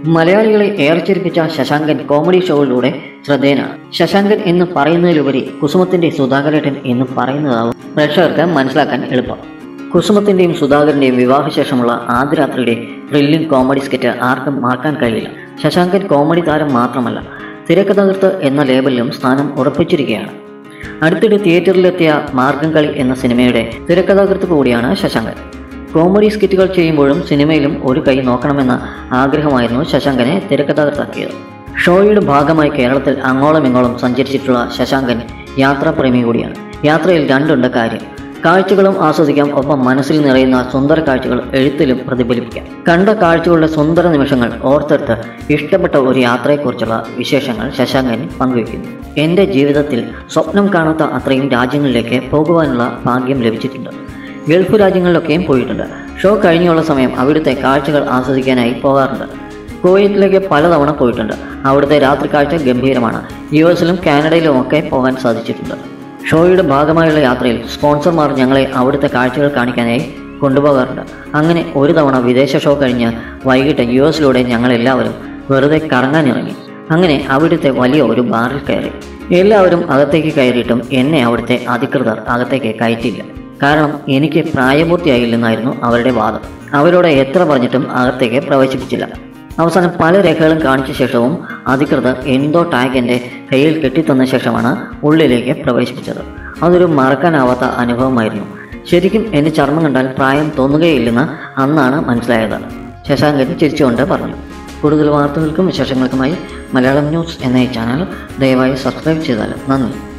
മലയാളികളെ ഏർച്ചിരിപ്പിച്ച ശശാങ്കൻ കോമഡി ഷോകളിലൂടെ ശ്രദ്ധേയനാണ് ശശാങ്കൻ എന്ന് പറയുന്നതിലുപരി കുസുമത്തിന്റെ സുധാകരേട്ടൻ എന്ന് പറയുന്നതാവും പ്രേക്ഷകർക്ക് മനസ്സിലാക്കാൻ എളുപ്പം കുസുമത്തിന്റെയും സുധാകരന്റെയും വിവാഹശേഷമുള്ള ആദ്യ രാത്രിയുടെ ത്രില്ലിംഗ് കോമഡി സ്കെറ്റ് ആർക്കും മറക്കാൻ കഴിയില്ല ശശാങ്കൻ കോമഡി താരം മാത്രമല്ല തിരക്കഥാകൃത്ത് എന്ന ലേബലിലും സ്ഥാനം ഉറപ്പിച്ചിരിക്കുകയാണ് അടുത്തിടെ തിയേറ്ററിലെത്തിയ മാർഗം കളി എന്ന സിനിമയുടെ തിരക്കഥാകൃത്ത് കൂടിയാണ് ശശാങ്കൻ കോമഡി സ്കിറ്റുകൾ ചെയ്യുമ്പോഴും സിനിമയിലും ഒരു കൈ നോക്കണമെന്ന ആഗ്രഹമായിരുന്നു ശശാങ്കനെ തിരക്കഥാകൃത്താക്കിയത് ഷോയുടെ ഭാഗമായി കേരളത്തിൽ അങ്ങോളം ഇങ്ങോളം സഞ്ചരിച്ചിട്ടുള്ള ശശാങ്കൻ യാത്രാപ്രേമി കൂടിയാണ് യാത്രയിൽ രണ്ടുണ്ട് കാര്യം കാഴ്ചകളും ആസ്വദിക്കാം ഒപ്പം മനസ്സിൽ നിറയുന്ന സുന്ദര കാഴ്ചകൾ എഴുത്തിലും പ്രതിഫലിപ്പിക്കാം കണ്ട കാഴ്ചകളുടെ സുന്ദര നിമിഷങ്ങൾ ഓർത്തെടുത്ത് ഇഷ്ടപ്പെട്ട ഒരു യാത്രയെക്കുറിച്ചുള്ള വിശേഷങ്ങൾ ശശാങ്കൻ പങ്കുവയ്ക്കുന്നു എൻ്റെ ജീവിതത്തിൽ സ്വപ്നം കാണാത്ത അത്രയും രാജ്യങ്ങളിലേക്ക് പോകുവാനുള്ള ഭാഗ്യം ലഭിച്ചിട്ടുണ്ട് ഗൾഫ് രാജ്യങ്ങളിലൊക്കെയും പോയിട്ടുണ്ട് ഷോ കഴിഞ്ഞുള്ള സമയം അവിടുത്തെ കാഴ്ചകൾ ആസ്വദിക്കാനായി പോകാറുണ്ട് കുവൈറ്റിലേക്ക് പലതവണ പോയിട്ടുണ്ട് അവിടുത്തെ രാത്രി കാഴ്ച ഗംഭീരമാണ് യു എസിലും കാനഡയിലും ഒക്കെ പോകാൻ സാധിച്ചിട്ടുണ്ട് ഷോയുടെ ഭാഗമായുള്ള യാത്രയിൽ സ്പോൺസർമാർ ഞങ്ങളെ അവിടുത്തെ കാഴ്ചകൾ കാണിക്കാനായി കൊണ്ടുപോകാറുണ്ട് അങ്ങനെ ഒരു തവണ വിദേശ ഷോ കഴിഞ്ഞ് വൈകിട്ട് യു എസിലൂടെ ഞങ്ങളെല്ലാവരും വെറുതെ കറങ്ങാനിറങ്ങി അങ്ങനെ അവിടുത്തെ വലിയ ഒരു ബാറിൽ കയറി എല്ലാവരും അകത്തേക്ക് കയറിയിട്ടും എന്നെ അവിടുത്തെ അധികൃതർ അകത്തേക്ക് കയറ്റിയില്ല കാരണം എനിക്ക് പ്രായപൂർത്തിയായില്ലെന്നായിരുന്നു അവരുടെ വാദം അവരോട് എത്ര പറഞ്ഞിട്ടും അകത്തേക്ക് പ്രവേശിപ്പിച്ചില്ല അവസാനം പല രേഖകളും കാണിച്ച ശേഷവും അധികൃതർ എന്തോ ടാഗ് എൻ്റെ കയ്യിൽ കെട്ടിത്തന്ന ശേഷമാണ് ഉള്ളിലേക്ക് പ്രവേശിപ്പിച്ചത് അതൊരു മറക്കാനാവാത്ത അനുഭവമായിരുന്നു ശരിക്കും എൻ്റെ ചർമ്മം കണ്ടാൽ പ്രായം തോന്നുകയില്ലെന്ന് അന്നാണ് മനസ്സിലായത് ശശാങ്കൻ ചിരിച്ചുകൊണ്ട് പറഞ്ഞു കൂടുതൽ വാർത്തകൾക്കും വിശേഷങ്ങൾക്കുമായി മലയാളം ന്യൂസ് എന്ന ഈ ചാനൽ ദയവായി സബ്സ്ക്രൈബ് ചെയ്താൽ നന്ദി